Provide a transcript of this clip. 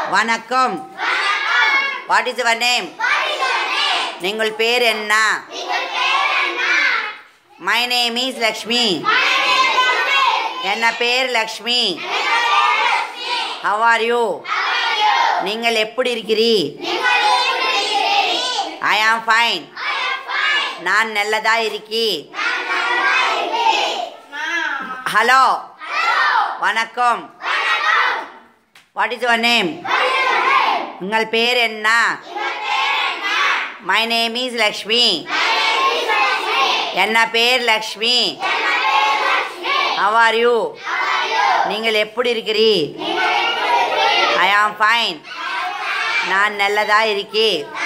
வணக்கம் what is your name நீங்கள் பேர் என்ன மை நேம் இஸ் லக்ஷ்மி என்ன பேர் லக்ஷ்மி ஹவ் ஆர் யூ நீங்கள் எப்படி இருக்கிறீ ஐ ஆம் ஃபைன் நான் நல்லதா இருக்கி ஹலோ வணக்கம் வாட் இஸ் யுவர் நேம் உங்கள் பேர் என்ன மை நேம் இஸ் லக்ஷ்மி என்ன பேர் லக்ஷ்மி ஹவ் ஆர் யூ நீங்கள் எப்படி இருக்கிறீ ஐ ஆம் ஃபைன் நான் நல்லதா இருக்கி